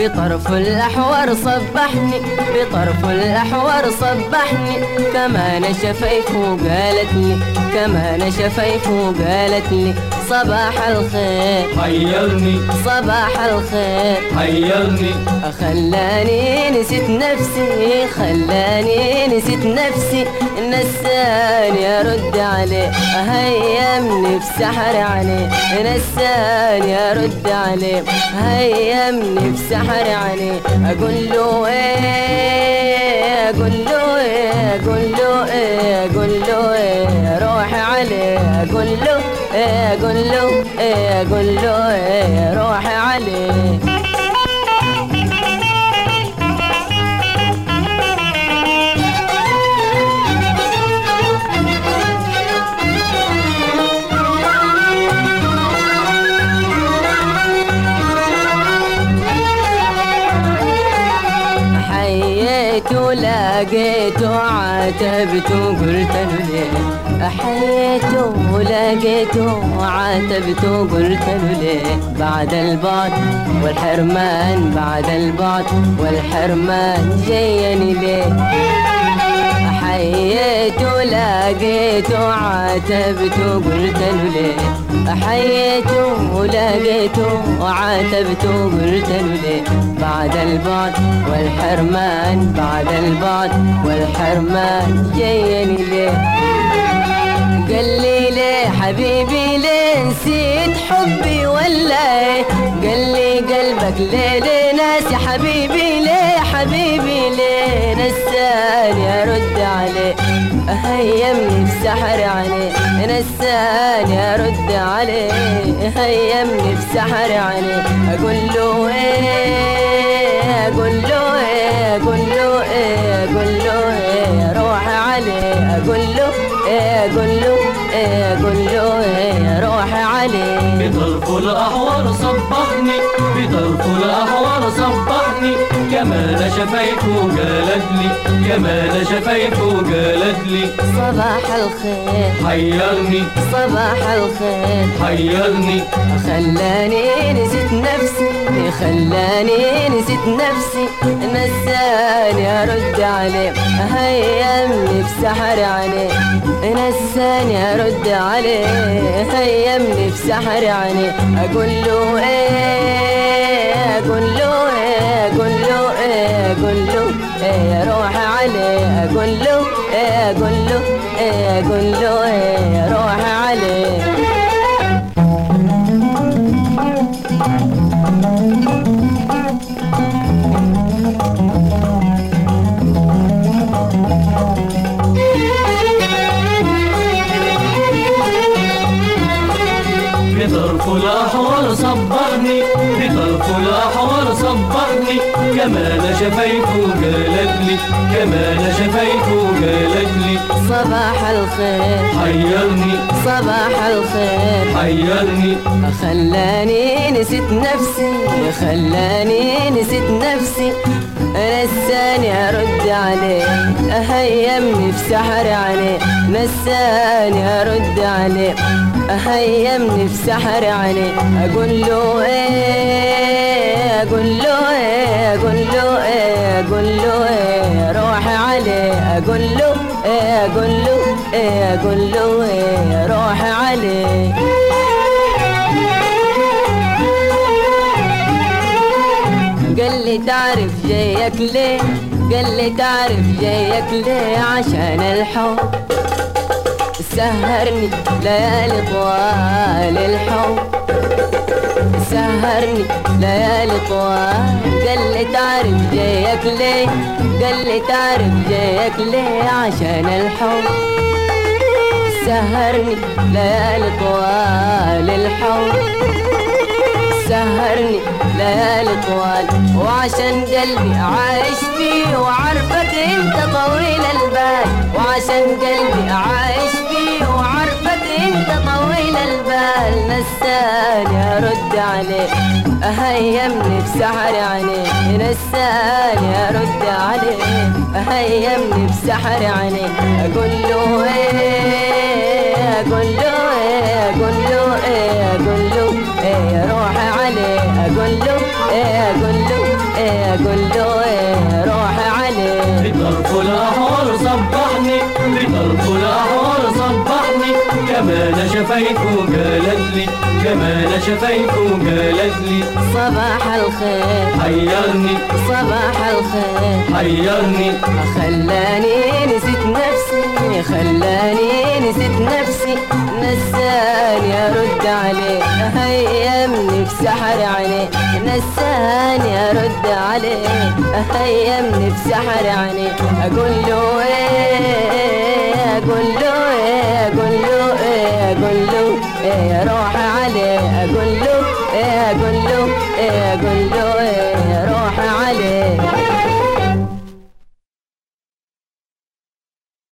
بطرف الأحوار صبحني بطرف الأحوار صبحني كمان شفايفه قالت لي كمان شفايفه قالت لي صباح الخير حيرني صباح الخير حيرني خلاني نسيت نفسي خلاني نسيت نفسي نساني ارد عليه هيمني بسحر عليه نساني ارد عليه هيمني بسحر عليه اقول له ايه اقول له ايه اقول له ايه اقول له ايه روح عليه اقول له ايه اقول له ايه اقول له ايه روح عليه حييته لقيته عاتبته قلت له ليه حييته لقيته عاتبته قلت له ليه بعد البعد والحرمان بعد البعد والحرمان جايني ليه حييته لقيته عاتبته قلت له ليه حييته لقيته وعاتبته قلت له ليه بعد البعد والحرمان بعد البعد والحرمان جايني ليه قال لي ليه حبيبي ليه نسيت حبي ولا ايه قال لي قلبك ليه ليه ناسي حبيبي ليه حبيبي ليه نساني ارد عليه هيمني بسحر عليه نساني ارد عليه هيمني بسحر عليه اقول له ايه اقول له ايه اقول له ايه اقول له ايه روح عليه اقول له ايه اقول له ايه اقول له ايه روح عليه بطرف الأحوار صبحني بطرف الأحوار صبحني كمال شفايفه قالت لي كمال شفايفه قالت لي صباح الخير حيرني صباح الخير حيرني خلاني نسيت نفسي خلاني نسيت نفسي نساني ارد عليه هيمني بسحر عليه نساني ارد عليه هيمني بسحر عليه اقول له ايه اقول له ايه اقول له ايه اقول له ايه روح عليه اقول له ايه اقول له ايه اقول له ايه روح عليه بطرف الأحوار صبرني بطرف الأحوار صبرني كمال شفايفه قالت لي كمال شفايفه قالت لي صباح الخير حيرني صباح الخير حيرني خلاني نسيت نفسي خلاني نسيت نفسي نساني ارد عليه هيمني بسحر عليه نساني ارد عليه هيمني بسحر عليه اقول له ايه اقول له ايه اقول له ايه اقول له ايه روح عليه اقول له ايه اقول له ايه اقول له ايه روح عليه قال لي تعرف جايك ليه قال لي تعرف جايك ليه عشان الحب سهرني ليالي طوال الحب سهرني ليالي طوال قال لي تعرف جايك ليه قال لي تعرف جايك ليه عشان الحب سهرني ليالي طوال الحب سهرني ليالي طوال وعشان قلبي عايش فيه وعارفك انت طويل البال وعشان قلبي عايش فيه وعارفك انت طويل البال نساني ارد عليه هيمني بسحر عينيه نساني ارد عليه هيمني بسحر عينيه اقول له ايه اقول له ايه اقول له ايه اقول له ايه روح عليه اقول له ايه اقول له اقول له ايه روحي عليه بطرف الأحوال صبحني بطرف الأحوال صبحني كمان شفايفه قالت لي كمان شفايفه قالت لي صباح الخير حيرني صباح الخير حيرني خلاني نسيت نفسي خلاني نسيت نفسي نساني ارد عليه هيمني في سحر عينيه نساني ارد عليه هيمني في سحر عينيه اقول له ايه اقول له ايه اقول له ايه اقول له ايه روح عليه اقول له ايه اقول له ايه اقول له